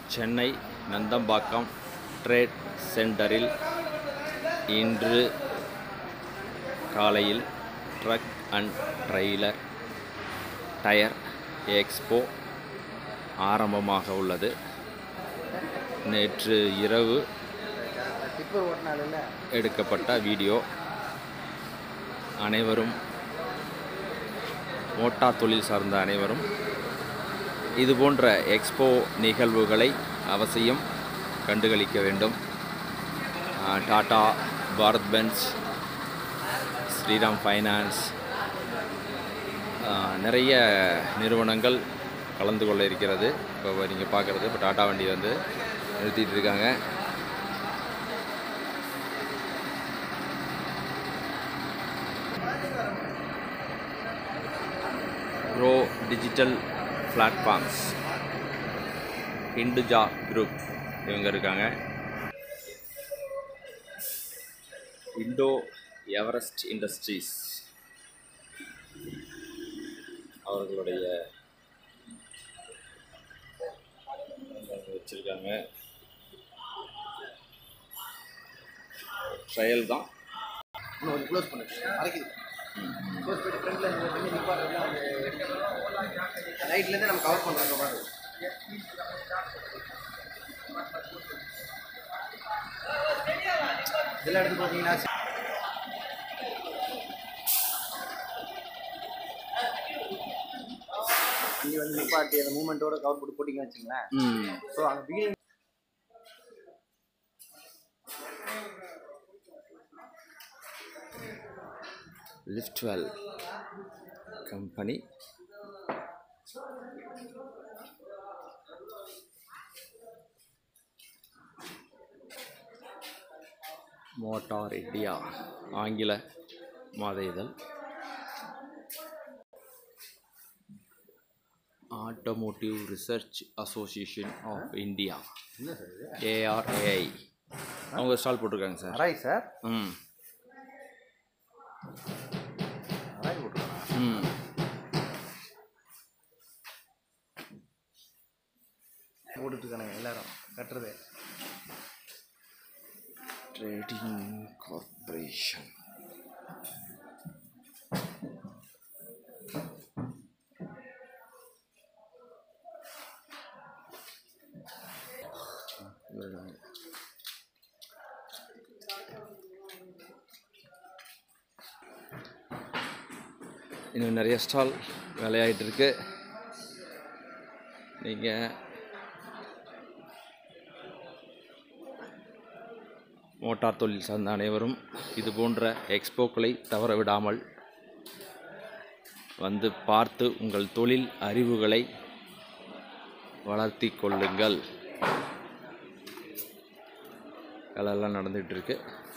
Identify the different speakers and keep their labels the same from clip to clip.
Speaker 1: Chennai Nandambakkam trade சென்டரில் இன்று காலையில் truck and trailer tyre expo ஆரம்பமாக உள்ளது நேற்று இரவு
Speaker 2: டிப்பர் ஓட்டினால
Speaker 1: எடுக்கப்பட்ட வீடியோ அனைவரும் மோட்டார் தொழில் சார்ந்த அனைவரும் இது போன்ற எக்ஸ்போ நிகழ்வுகளை அவசியம் கண்டுகளிக்க வேண்டும் ஆஹ் டாடா பாரத் பென்ஸ் ஸ்ரீராம் ஃபைனான்ஸ் ஆஹ் நிறைய நிறுவனங்கள் கலந்து கொள்ள இருக்கிறது இப்போ நீங்கள் பார்க்குறது இப்போ டாடா வண்டி வந்து நிறுத்திட்டு இருக்காங்க bro digital platforms Hinduja group இவங்க இருக்காங்க இண்டோ எவரெஸ்ட் இண்டஸ்ட்ரீஸ் அவர்களுடைய வச்சுருக்காங்க ட்ரையல் தான்
Speaker 2: இன்னும் கொஞ்சம் க்ளோஸ் பண்ணு மறைக்குது க்ளோஸ் பண்ணிட்டு ஃப்ரண்ட்ல இந்த பண்ணி நிப்பாடுறதுல அந்த ரைட்லேருந்து நம்ம கவர் பண்ணுறோங்க பாரு இதெல்லாம் எடுத்து பார்த்தீங்கன்னா இங்கே வந்து நிப்பாட்டி அந்த மூமெண்ட்டோட கவர் போட்டு போட்டிங்கன்னு வச்சுங்களேன்
Speaker 1: ம்
Speaker 2: ஸோ அந்த beginning
Speaker 1: Liftwell company motor India ஆங்கில மாத இதழ் automotive research association of India
Speaker 2: என்ன சார் இது
Speaker 1: ஏஆர்ஏஐ அவங்க ஸ்டால் போட்டிருக்காங்க சார்
Speaker 2: அராய் சார்
Speaker 1: ம்
Speaker 2: அராய் போட்டுருக்காங்க
Speaker 1: ம்
Speaker 2: போட்டுட்டு இருக்கானுங்க எல்லாரும் கட்டுறது
Speaker 1: ட்ரேடிங் கார்ப்பரேஷன் இன்னும் நிறைய ஸ்டால் வேலையாகிட்டு இருக்கு நீங்கள் மோட்டார் தொழில் சார்ந்த அனைவரும் இது போன்ற எக்ஸ்போக்களை தவற விடாமல் வந்து பார்த்து உங்கள் தொழில் அறிவுகளை வளர்த்தி கொள்ளுங்கள் வேலையெல்லாம் நடந்துகிட்டு இருக்கு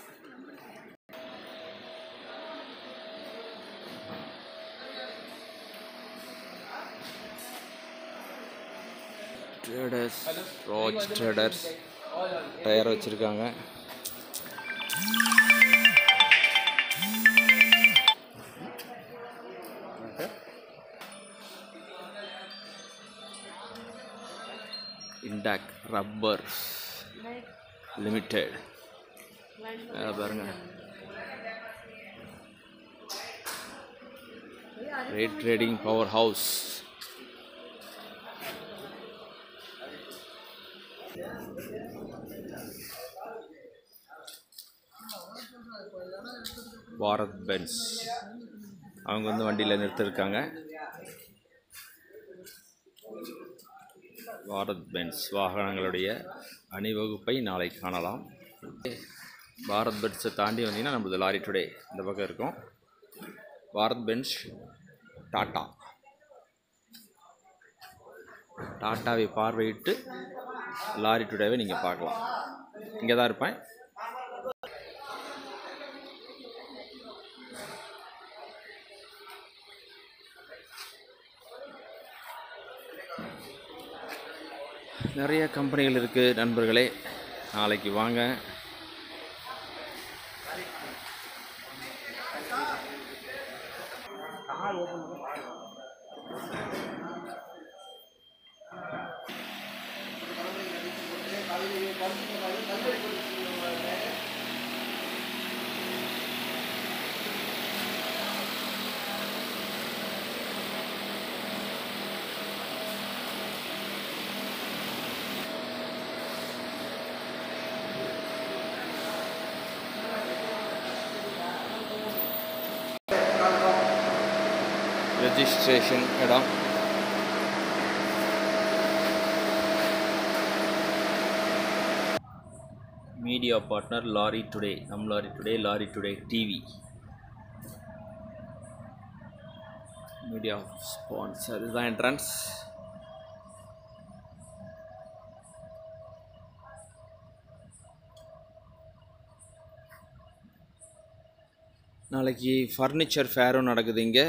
Speaker 1: ட்ரேடர்ஸ் ராஜ் ட்ரேடர்ஸ் டயர் வச்சுருக்காங்க இண்டாக் ரப்பர் லிமிடெட் பாருங்க rate trading power house Bharat Benz அவங்க வந்து வண்டியில் நிறுத்திருக்காங்க பாரத் பென்ஸ் வாகனங்களுடைய அணிவகுப்பை நாளை காணலாம் பாரத் பென்ஸை தாண்டி வந்தீங்கன்னா நம்மளது லாரி டுடே இந்த பக்கம் இருக்கும் பாரத் பென்ஸ் டாட்டா டாட்டாவை பார்வையிட்டு லாரி டுடேவை நீங்கள் பார்க்கலாம் இங்கே தான் இருப்பேன் நிறைய கம்பெனிகள் இருக்குது நண்பர்களே நாளைக்கு வாங்க
Speaker 2: கால் ஓப்பன் பண்ணி பாருங்க அதில் கருத்து கல்வெடி கொடுத்துருவாங்க
Speaker 1: ரெஜிஸ்ட்ரேஷன் இடம் மீடியா பார்ட்னர் லாரி டுடே நம் lorry today lorry today TV media sponsor இதுதான் என்ட்ரன்ஸ் நாளைக்கு ஃபர்னிச்சர் ஃபேரும் நடக்குது இங்கே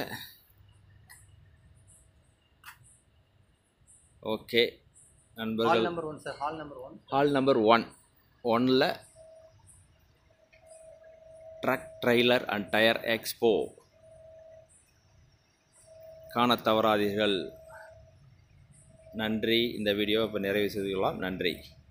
Speaker 1: ஓகே
Speaker 2: ஹால்
Speaker 1: நண்பர்கள்
Speaker 2: number one sir hall number one
Speaker 1: hall number one ஒன்னில் truck trailer and tyre expo காண தவறாதீர்கள் நன்றி இந்த வீடியோ இப்போ நிறைவு செய்து கொள்ளலாம் நன்றி